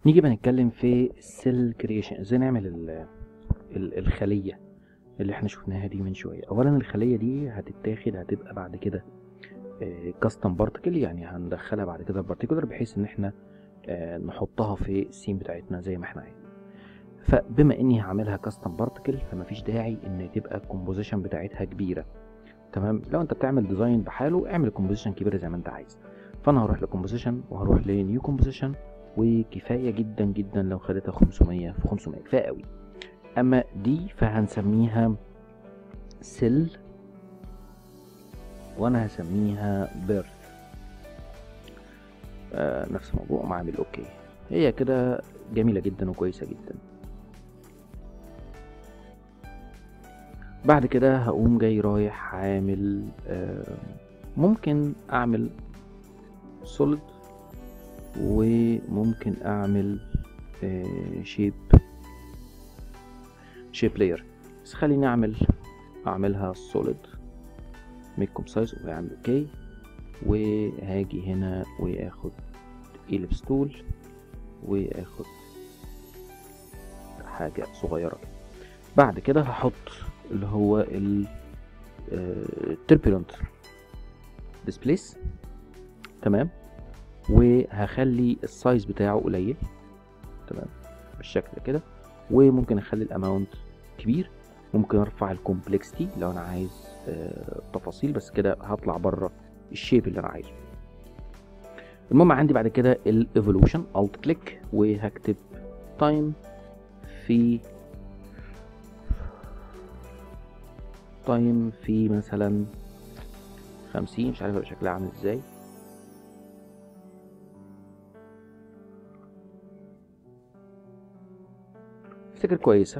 نيجي بقى نتكلم في السيل كرييشن ازاي نعمل ال ال الخليه اللي احنا شفناها دي من شويه اولا الخليه دي هتتاخد هتبقى بعد كده كاستم بارتكل يعني هندخلها بعد كده البارتيكولر بحيث ان احنا آه، نحطها في السين بتاعتنا زي ما احنا عايزين فبما اني هعملها كاستم بارتكل فمفيش داعي ان تبقى الكومبوزيشن بتاعتها كبيره تمام لو انت بتعمل ديزاين بحاله اعمل الكومبوزيشن كبيره زي ما انت عايز فانا هروح لكومبوزيشن وهروح لنيو كومبوزيشن وكفايه جدا جدا لو خدتها 500 في 500 كفايه قوي اما دي فهنسميها سيل وانا هسميها بيرث آه نفس الموضوع معامل اوكي هي كده جميله جدا وكويسه جدا بعد كده هقوم جاي رايح عامل آه ممكن اعمل سوليد وممكن اعمل شيب شيب لاير بس خليني اعمل اعملها سوليد ميك كوم سايز واعمل اوكي وهاجي هنا واخد إليبس تول واخد حاجة صغيرة بعد كده هحط اللي هو ال تربيلنت ديسبليس تمام وهخلي السايز بتاعه قليل تمام بالشكل ده كده وممكن اخلي الاماونت كبير ممكن ارفع الكومبلكسيتي لو انا عايز آه تفاصيل بس كده هطلع بره الشيب اللي انا عايزه المهم عندي بعد كده الايفولوشن الت كليك وهكتب تايم في تايم في مثلا خمسين مش عارف هيبقى شكلها عامل ازاي افتكر كويسة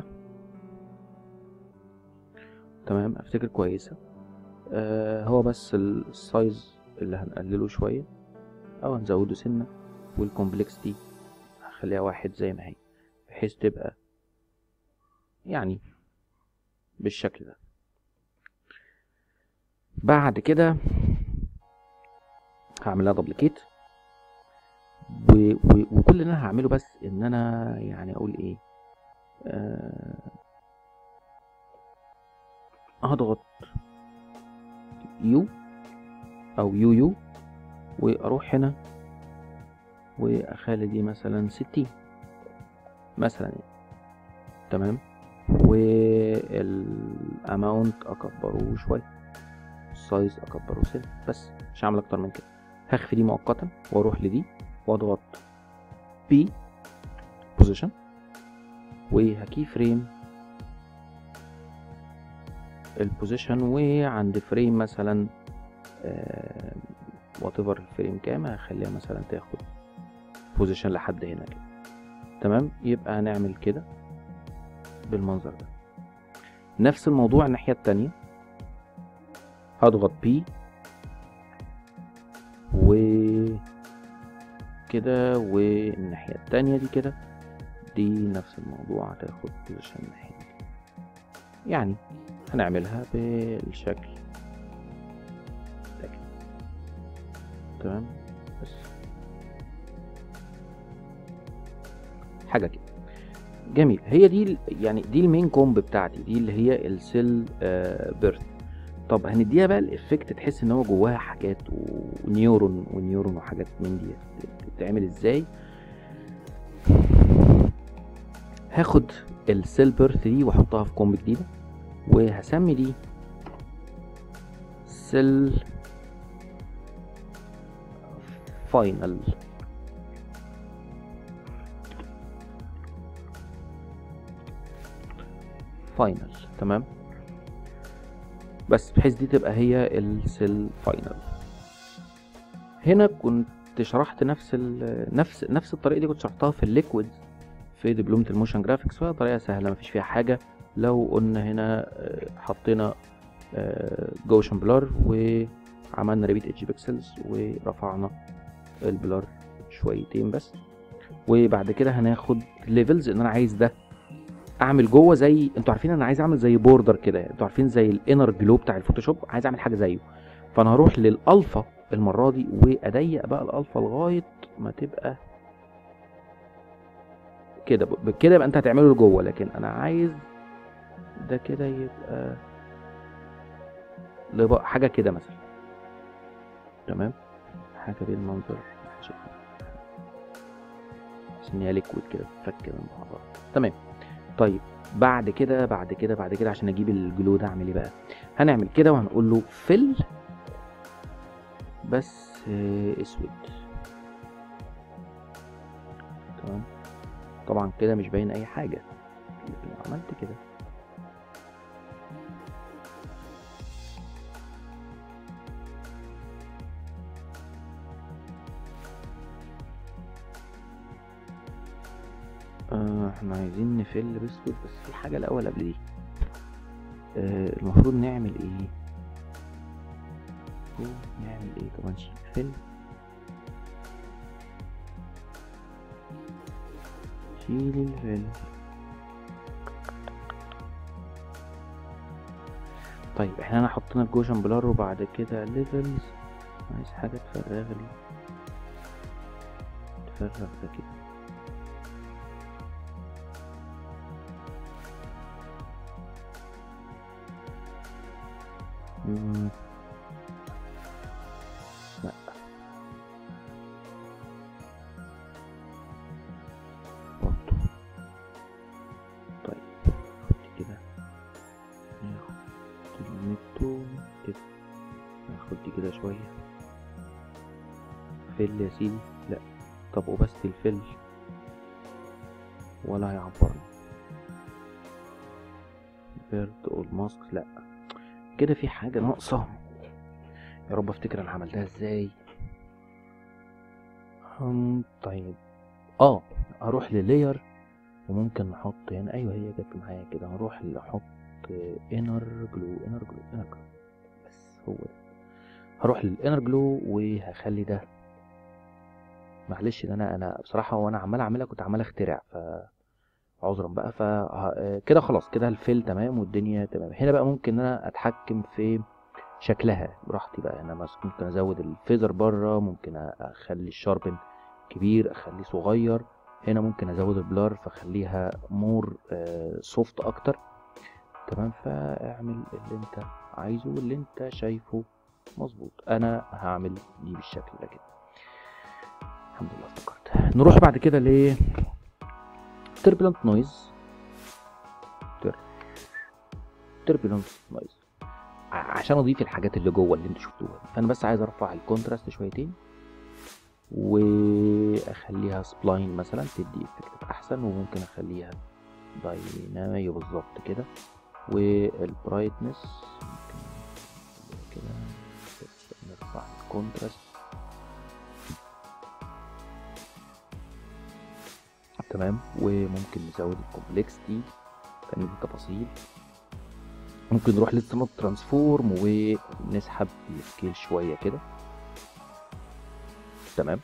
تمام افتكر كويسة آه هو بس السايز اللي هنقلله شوية او هنزوده سنة والكومبلكسيتي هخليها واحد زي ما هي بحيث تبقى يعني بالشكل ده بعد كده هعملها دبليكيت و... و... وكل اللي انا هعمله بس ان انا يعني اقول ايه آه... هضغط يو او يو يو واروح هنا واخلي دي مثلا ستين مثلا يعني. تمام والاماونت اكبره شويه السايز اكبره سنة بس مش هعمل اكتر من كده هخفي دي مؤقتا واروح لدي واضغط بي بوزيشن وهكي فريم البوزيشن وعند فريم مثلا وات ايفر الفريم كام هخليها مثلا تاخد بوزيشن لحد هنا كده تمام يبقى هنعمل كده بالمنظر ده نفس الموضوع الناحية التانية هضغط بي و كده والناحية التانية دي كده دي نفس الموضوع هتاخد بوزيشن الناحية دي يعني هنعملها بالشكل ده كده تمام بس حاجة كده جميل هي دي يعني دي المين كومب بتاعتي دي اللي هي السيل آه بيرث طب هنديها بقى الافكت تحس ان هو جواها حاجات ونيورون ونيورون وحاجات من دي تتعمل ازاي هاخد السيل بيرث دي واحطها في كومب جديده وهسمي دي سيل فاينل فاينل تمام بس بحيث دي تبقى هي السيل فاينل هنا كنت شرحت نفس ال نفس نفس الطريقه دي كنت شرحتها في الليكويد في دبلومه الموشن جرافيكس وهي طريقه سهله مفيش فيها حاجه لو قلنا هنا حطينا جوشن بلار وعملنا ريبيت اتش بيكسلز ورفعنا البلار شويتين بس وبعد كده هناخد ليفلز ان انا عايز ده اعمل جوه زي انتوا عارفين انا عايز اعمل زي بوردر كده انتوا عارفين زي الانر جلو بتاع الفوتوشوب عايز اعمل حاجه زيه فانا هروح للالفا المره دي واضيق بقى الالفا لغايه ما تبقى كده ب- كده يبقى انت هتعمله لجوه لكن انا عايز ده كده يبقى لبق- حاجه كده مثلا تمام حاجه بالمنظر اللي احنا شايفينه. بحيث ان هي ليكويد كده تتفك من بعضها تمام طيب بعد كده بعد كده بعد كده عشان اجيب الجلو ده اعمل ايه بقى هنعمل كده وهنقول له فل بس آه، اسود تمام طبعا كده مش باين اي حاجه لكن لو عملت كده آه، احنا عايزين نفل باسود بس في حاجه الاول قبل دي آه، المفروض نعمل ايه المفروض نعمل ايه طبعا نشيل فل شيل الفل طيب احنا هنا حطينا الجوشن بلار وبعد كده ليفلز عايز حاجة تفرغ لي تفرغ ده كده مم. لا برضو طيب خد كده ناخد الميتون كده ناخد دي كده شوية فل يا سيدي لا طب وبس الفل ولا هيعبرني بيرد اول ماسك لا كده في حاجة ناقصة يا رب افتكر انا عملتها ازاي هم طيب اه هروح للاير وممكن نحط هنا ايوه هي جت معايا كده هروح نحط انر جلو انر جلو انر جلو بس هو ده هروح للانر جلو وهخلي ده معلش ده انا انا بصراحه وانا عمال اعملها كنت عمال اخترع ف عذرا بقى ف كده خلاص كده الفيل تمام والدنيا تمام هنا بقى ممكن ان انا اتحكم في شكلها براحتي بقى انا مثلا ممكن ازود الفيزر بره ممكن اخلي الشاربن كبير اخليه صغير هنا ممكن ازود البلار فاخليها مور سوفت اكتر تمام فاعمل اللي انت عايزه واللي انت شايفه مظبوط انا هعمل دي بالشكل ده كده الحمد لله افتكرت نروح بعد كده ل turbulent noise turbulent noise عشان اضيف الحاجات اللي جوه اللي انتوا شفتوها فانا بس عايز ارفع الكونتراست شويتين واخليها سبلاين مثلا تدي افكت احسن وممكن اخليها داينامية بالظبط كده والبرايتنس ممكن كده بس نرفع الكونتراست تمام وممكن نزود الكومبلكسيتي تعمل التفاصيل ممكن نروح للسمات ترانسفورم ونسحب السكيل شويه كده تمام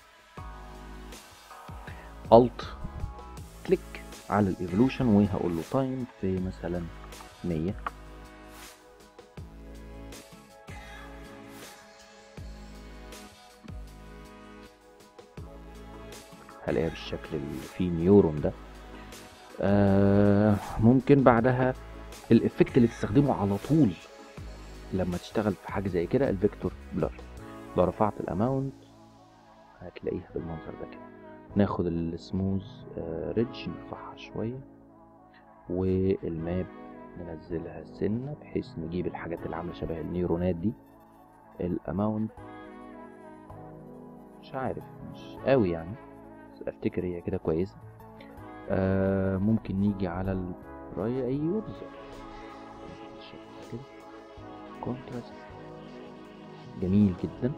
الت كليك على الايفولوشن وهقول له تايم في مثلا 100 هلاقيها بالشكل اللي فيه نيورون ده آه ممكن بعدها الافكت اللي تستخدمه على طول لما تشتغل في حاجه زي كده الفيكتور بلر لو رفعت الاماونت هتلاقيها بالمنظر ده كده ناخد السموز آه ريدج نرفعها شويه والماب ننزلها سنه بحيث نجيب الحاجات اللي عامله شبه النيورونات دي الاماونت مش عارف مش قوي يعني بس افتكر هي كده كويسه آه ممكن نيجي على الراي ايوه بالظبط كده كونتراست جميل جدا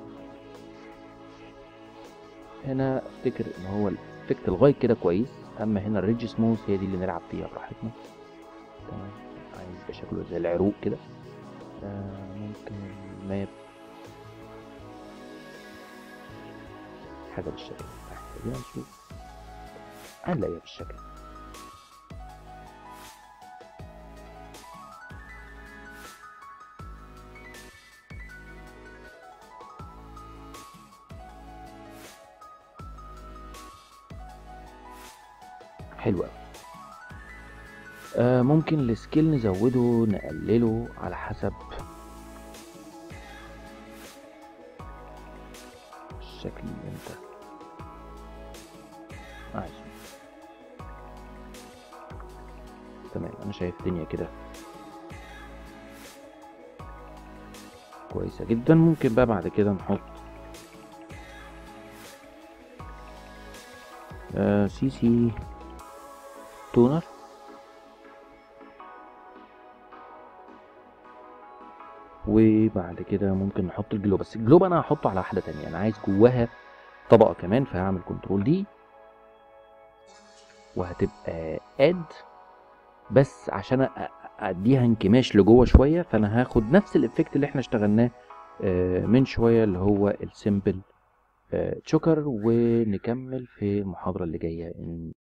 هنا افتكر ان هو الافكت لغايه كده كويس اما هنا الريدج سموث هي دي اللي نلعب فيها براحتنا تمام عايز يبقى شكله زي العروق كده آه ممكن الماب حاجه بالشكل ده خلينا نشوف هنلاقيها بالشكل حلو قوي آه ممكن السكيل نزوده نقلله على حسب الشكل اللي انت عايزه تمام انا شايف الدنيا كده كويسة جدا ممكن بقى بعد كده نحط آه سي سي تونر وبعد كده ممكن نحط الجلو بس الجلو انا هحطه على واحدة تانية انا عايز جواها طبقة كمان فهعمل كنترول دي وهتبقى اد بس عشان أ- اديها انكماش لجوه شويه فانا هاخد نفس الافكت اللي احنا اشتغلناه آه، من شويه اللي هو السيمبل تشوكر ونكمل في المحاضره اللي جايه ان